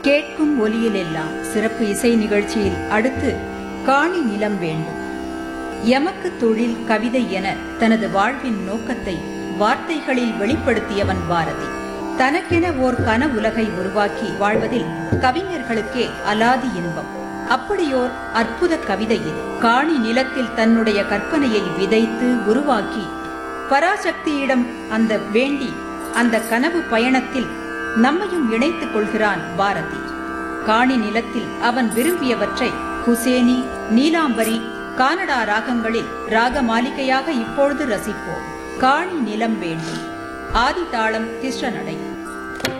கேட்கும் ஒலியிலெல்லாம் சிறப்பு இசை நிகழ்ச்சியில் அடுத்து காணி நிலம் வேண்டும் எமக்கு தொழில் கவிதை என தனது வாழ்வின் நோக்கத்தை வார்த்தைகளில் வெளிப்படுத்தியவன் பாரதி தனக்கென ஓர் கன உலகை உருவாக்கி வாழ்வதில் கவிஞர்களுக்கே அலாதி இன்பம் அப்படியோர் அற்புத கவிதை இது காணி நிலத்தில் தன்னுடைய கற்பனையை விதைத்து உருவாக்கி பராசக்தியிடம் அந்த வேண்டி அந்த கனவு பயணத்தில் நம்மையும் இணைத்துக் கொள்கிறான் பாரதி காணி நிலத்தில் அவன் விரும்பியவற்றை குசேனி நீலாம்பரி கானடா ராகங்களில் ராக மாளிகையாக இப்பொழுது ரசிப்போம் காணி நிலம் வேண்டும் ஆதி தாளம் திஸ்ர நடை